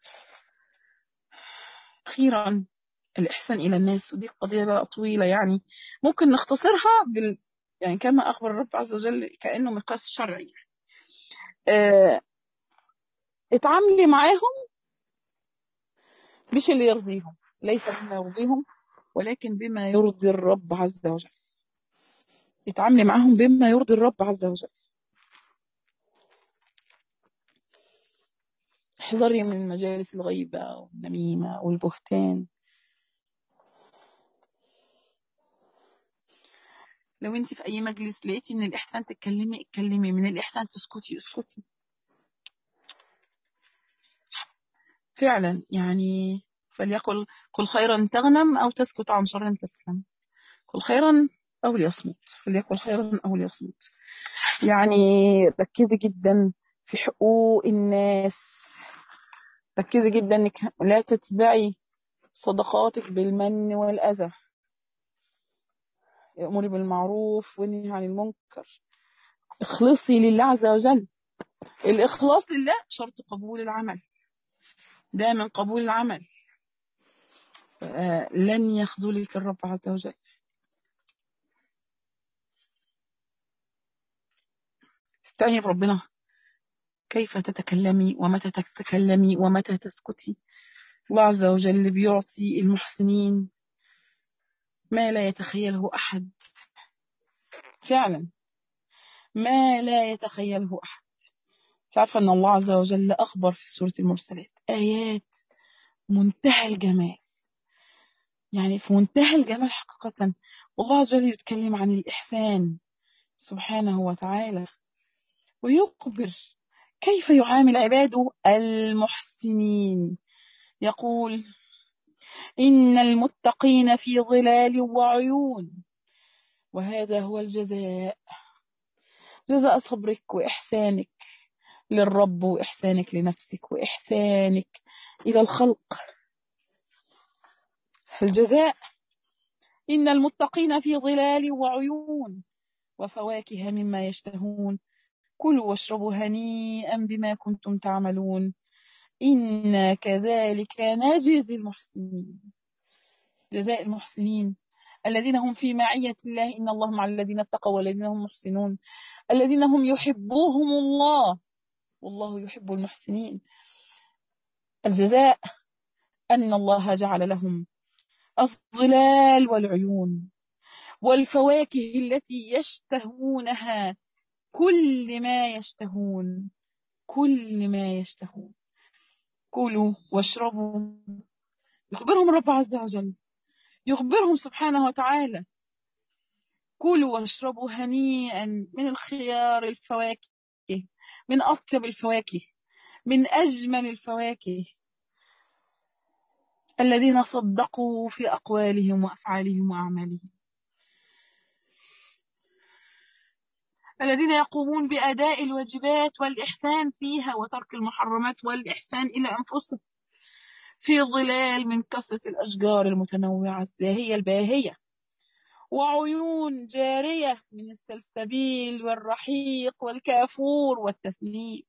S1: أخيرا الإحسان إلى الناس ودي قضية بقى طويلة يعني ممكن نختصرها بال يعني كما أخبر الرب عز وجل كأنه مقاس شرعي اه... اتعاملي معاهم مش اللي يرضيهم ليس بما يرضيهم ولكن بما يرضي الرب عز وجل اتعاملي معاهم بما يرضي الرب عز وجل احذري من مجالس الغيبة والنميمة والبهتان لو انت في اي مجلس لقيتي من الاحسان تتكلمي اتكلمي من الاحسان تسكتي اسكتي فعلا يعني فليقل قل خيرا تغنم او تسكت عن شر تسلم قل خيرا او ليصمت فليقل خيرا او ليصمت يعني ركزي جدا في حقوق الناس ركزي جدا انك لا تتبعي صدقاتك بالمن والاذى امري بالمعروف وانهي عن المنكر اخلصي لله عز وجل الإخلاص لله شرط قبول العمل ده من قبول العمل لن يخذلك الرب عز وجل استعيني بربنا كيف تتكلمي ومتى تتكلمي ومتى تسكتي الله عز وجل بيعطي المحسنين ما لا يتخيله أحد فعلا ما لا يتخيله أحد تعرف أن الله عز وجل أخبر في سورة المرسلات آيات منتهى الجمال يعني في منتهى الجمال حقيقة والله عز وجل يتكلم عن الإحسان سبحانه وتعالى ويخبر كيف يعامل عباده المحسنين يقول إن المتقين في ظلال وعيون وهذا هو الجزاء جزاء صبرك وإحسانك للرب وإحسانك لنفسك وإحسانك إلى الخلق الجزاء إن المتقين في ظلال وعيون وفواكه مما يشتهون كلوا واشربوا هنيئا بما كنتم تعملون إنا كذلك نجزي المحسنين جزاء المحسنين الذين هم في معية الله إن الله مع الذين اتقوا والذين هم محسنون الذين هم يحبوهم الله والله يحب المحسنين الجزاء أن الله جعل لهم الظلال والعيون والفواكه التي يشتهونها كل ما يشتهون كل ما يشتهون كلوا واشربوا يخبرهم الرب عز وجل يخبرهم سبحانه وتعالى كلوا واشربوا هنيئا من الخيار الفواكه من أطيب الفواكه من أجمل الفواكه الذين صدقوا في أقوالهم وأفعالهم وأعمالهم الذين يقومون بأداء الواجبات والإحسان فيها وترك المحرمات والإحسان إلى أنفسهم في ظلال من كثرة الأشجار المتنوعة الزاهية الباهية وعيون جارية من السلسبيل والرحيق والكافور والتسليم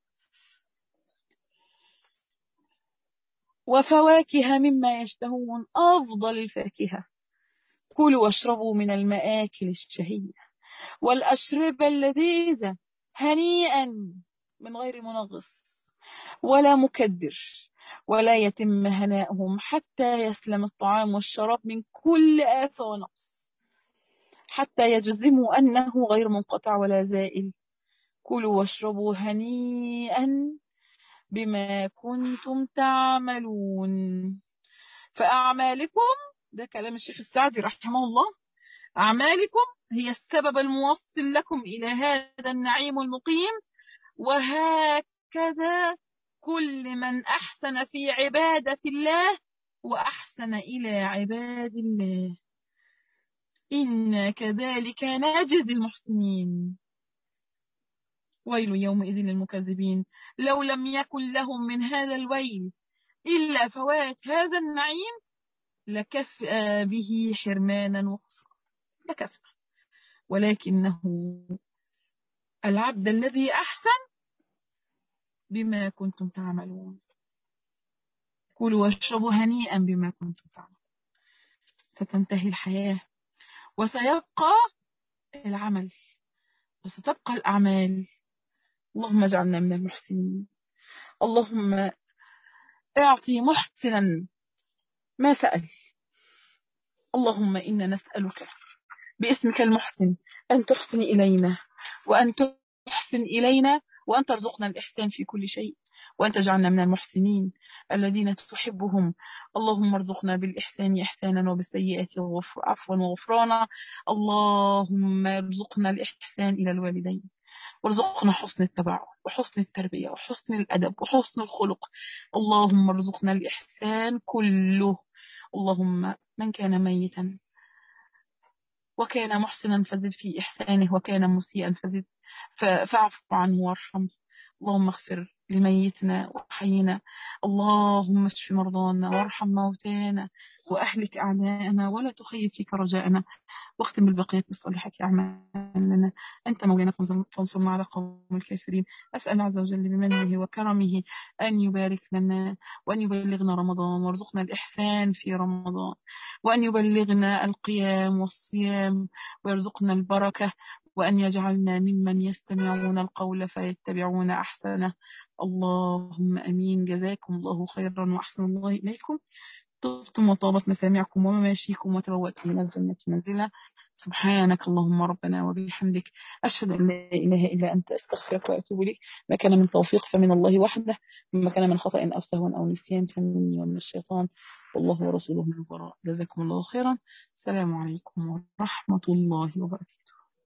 S1: وفواكه مما يشتهون أفضل الفاكهة كلوا واشربوا من المآكل الشهية والأشربة اللذيذة هنيئا من غير منغص ولا مكدر ولا يتم هناؤهم حتى يسلم الطعام والشراب من كل آفة ونقص حتى يجزموا أنه غير منقطع ولا زائل كلوا واشربوا هنيئا بما كنتم تعملون فأعمالكم ده كلام الشيخ السعدي رحمه الله أعمالكم هي السبب الموصل لكم إلى هذا النعيم المقيم وهكذا كل من أحسن في عبادة الله وأحسن إلى عباد الله إنا كذلك نجزي المحسنين ويل يومئذ للمكذبين لو لم يكن لهم من هذا الويل إلا فوات هذا النعيم لكفأ به حرمانا وخسرا لكفأ ولكنه العبد الذي أحسن بما كنتم تعملون كلوا واشربوا هنيئا بما كنتم تعملون ستنتهي الحياة وسيبقى العمل وستبقى الأعمال اللهم اجعلنا من المحسنين اللهم اعطي محسنا ما سأل اللهم إنا نسألك باسمك المحسن أن تحسن إلينا وأن تحسن إلينا وأن ترزقنا الإحسان في كل شيء وأن تجعلنا من المحسنين الذين تحبهم اللهم ارزقنا بالإحسان إحسانا وبالسيئات عفوا وغفرانا اللهم ارزقنا الإحسان إلى الوالدين وارزقنا حسن التبع وحسن التربية وحسن الأدب وحسن الخلق اللهم ارزقنا الإحسان كله اللهم من كان ميتا وكان محسنا فزد في إحسانه وكان مسيئا فزد فاعف عنه وارحمه اللهم اغفر لميتنا وحينا اللهم اشف مرضانا وارحم موتانا وأهلك أعداءنا ولا تخيب فيك رجاءنا واختم بالبقية الصالحات أعمالنا أنت مولانا فانصرنا على قوم الكافرين أسأل عز وجل بمنه وكرمه أن يبارك لنا وأن يبلغنا رمضان وارزقنا الإحسان في رمضان وأن يبلغنا القيام والصيام ويرزقنا البركة وأن يجعلنا ممن يستمعون القول فيتبعون أحسنه اللهم أمين جزاكم الله خيرا وأحسن الله إليكم طبتم وطابت مسامعكم ومماشيكم وتبوأتم من الجنة منزلا سبحانك اللهم ربنا وبحمدك أشهد أن لا إله إلا أنت أستغفرك وأتوب إليك ما كان من توفيق فمن الله وحده وما كان من خطأ أو سهو أو نسيان فمني ومن الشيطان والله ورسوله من براء جزاكم الله خيرا السلام عليكم ورحمة الله وبركاته